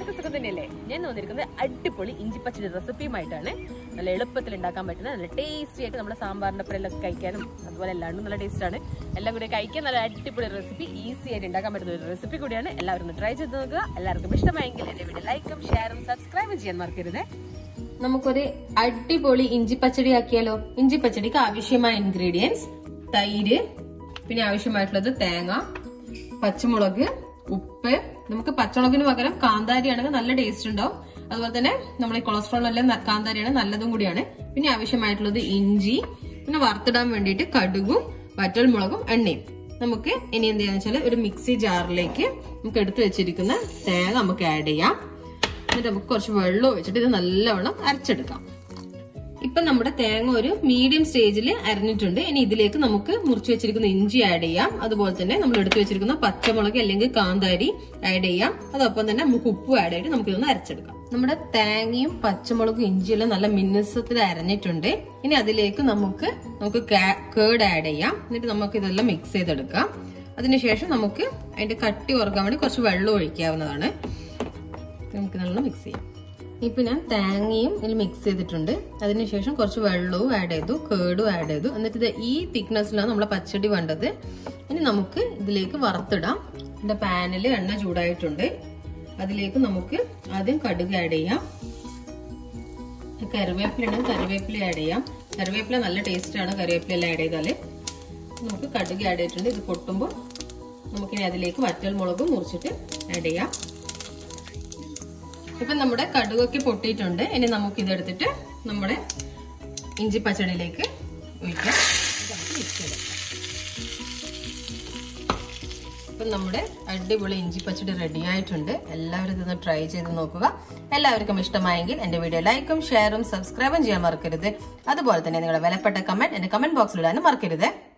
എല്ലാവർക്കും സുഖം തന്നെയല്ലേ ഞാൻ വന്നിരിക്കുന്നത് അടിപൊളി ഇഞ്ചിപ്പച്ചടി റെസിപ്പിയുമായിട്ടാണ് നല്ല എളുപ്പത്തിൽ ഉണ്ടാക്കാൻ പറ്റുന്ന നല്ല ടേസ്റ്റി ആയിട്ട് നമ്മുടെ സാമ്പാറിന്റെ ഒപ്പം കഴിക്കാനും അതുപോലെ എല്ലാണ്ടും നല്ല ടേസ്റ്റ് ആണ് എല്ലാം കൂടി കഴിക്കാൻ നല്ല അടിപൊളി റെസിപ്പി ഈസി ആയിട്ട് ഉണ്ടാക്കാൻ പറ്റുന്ന ഒരു റെസിപ്പി കൂടിയാണ് എല്ലാവരും ഒന്ന് ട്രൈ ചെയ്ത് നോക്കുക എല്ലാവർക്കും ഇഷ്ടമായെങ്കിൽ എന്റെ വീഡിയോ ലൈക്കും ഷെയറും സബ്സ്ക്രൈബും ചെയ്യാൻ മറക്കരുത് നമുക്കൊരു അടിപൊളി ഇഞ്ചി പച്ചടി ആക്കിയാലോ ഇഞ്ചി പച്ചടിക്ക് ആവശ്യമായ ഇൻഗ്രീഡിയൻസ് തൈര് പിന്നെ ആവശ്യമായിട്ടുള്ളത് തേങ്ങ പച്ചമുളക് ഉപ്പ് നമുക്ക് പച്ചമുളകിന് പകരം കാന്താരി ആണെങ്കിൽ നല്ല ടേസ്റ്റ് ഉണ്ടാവും അതുപോലെ തന്നെ നമ്മൾ ഈ കൊളസ്ട്രോളിനെല്ലാം ന- കാന്താരിയാണ് നല്ലതും കൂടിയാണ് പിന്നെ ആവശ്യമായിട്ടുള്ളത് ഇഞ്ചി പിന്നെ വറുത്തിടാൻ വേണ്ടിയിട്ട് കടുകും വറ്റൽമുളകും എണ്ണയും നമുക്ക് ഇനി എന്ത് ചെയ്യാന്ന് വെച്ചാൽ ഒരു മിക്സി ജാറിലേക്ക് നമുക്ക് എടുത്തു വെച്ചിരിക്കുന്ന തേങ്ങ നമുക്ക് ആഡ് ചെയ്യാം എന്നിട്ട് നമുക്ക് കുറച്ച് വെള്ളം ഒഴിച്ചിട്ട് ഇത് നല്ലവണ്ണം അരച്ചെടുക്കാം ഇപ്പൊ നമ്മുടെ തേങ്ങ ഒരു മീഡിയം സ്റ്റേജിൽ അരഞ്ഞിട്ടുണ്ട് ഇനി ഇതിലേക്ക് നമുക്ക് മുറിച്ച് വെച്ചിരിക്കുന്ന ഇഞ്ചി ആഡ് ചെയ്യാം അതുപോലെ തന്നെ നമ്മൾ എടുത്തു വെച്ചിരിക്കുന്ന പച്ചമുളക് അല്ലെങ്കിൽ കാന്താരി ആഡ് ചെയ്യാം അതോടൊപ്പം തന്നെ നമുക്ക് ഉപ്പ് ആഡ് ചെയ്തിട്ട് നമുക്ക് ഇതൊന്ന് അരച്ചെടുക്കാം നമ്മുടെ തേങ്ങയും പച്ചമുളകും ഇഞ്ചിയെല്ലാം നല്ല മിനുസത്തിൽ അരഞ്ഞിട്ടുണ്ട് ഇനി അതിലേക്ക് നമുക്ക് നമുക്ക് കേട് ആഡ് ചെയ്യാം എന്നിട്ട് നമുക്ക് ഇതെല്ലാം മിക്സ് ചെയ്തെടുക്കാം അതിനുശേഷം നമുക്ക് അതിന്റെ കട്ടി ഉറക്കാൻ വേണ്ടി കുറച്ച് വെള്ളം ഒഴിക്കാവുന്നതാണ് നമുക്ക് നല്ലോണം മിക്സ് ചെയ്യാം ഇപ്പൊ ഞാൻ തേങ്ങയും ഇതിൽ മിക്സ് ചെയ്തിട്ടുണ്ട് അതിനുശേഷം കുറച്ച് വെള്ളവും ആഡ് ചെയ്തു കേടും ആഡ് ചെയ്തു എന്നിട്ട് ഇത് ഈ തിക്നെസ്സിലാണ് നമ്മളെ പച്ചടി വേണ്ടത് ഇനി നമുക്ക് ഇതിലേക്ക് വറുത്തിടാം എന്റെ പാനിൽ എണ്ണ ചൂടായിട്ടുണ്ട് അതിലേക്ക് നമുക്ക് ആദ്യം കടുക് ആഡ് ചെയ്യാം കറിവേപ്പില ഉണ്ടെങ്കിൽ കറിവേപ്പില ആഡ് ചെയ്യാം കറിവേപ്പില നല്ല ടേസ്റ്റ് ആണ് കറിവേപ്പില ആഡ് ചെയ്താല് നമുക്ക് കടുക് ആഡ് ചെയ്തിട്ടുണ്ട് ഇത് പൊട്ടുമ്പോൾ നമുക്കിനി അതിലേക്ക് വറ്റൽ മുളകും മുറിച്ചിട്ട് ആഡ് ചെയ്യാം ഇപ്പൊ നമ്മുടെ കടുകൊക്കെ പൊട്ടിയിട്ടുണ്ട് ഇനി നമുക്ക് ഇതെടുത്തിട്ട് നമ്മുടെ ഇഞ്ചി പച്ചടിയിലേക്ക് ഒഴിക്കാം ഇപ്പം നമ്മുടെ അടിപൊളി ഇഞ്ചി പച്ചടി റെഡി ആയിട്ടുണ്ട് എല്ലാവരും ഇതൊന്ന് ട്രൈ ചെയ്ത് നോക്കുക എല്ലാവർക്കും ഇഷ്ടമായെങ്കിൽ എന്റെ വീഡിയോ ലൈക്കും ഷെയറും സബ്സ്ക്രൈബും ചെയ്യാൻ മറക്കരുത് അതുപോലെ തന്നെ നിങ്ങളുടെ വിലപ്പെട്ട കമന്റ് എന്റെ കമന്റ് ബോക്സിൽ ഇടാനും മറക്കരുത്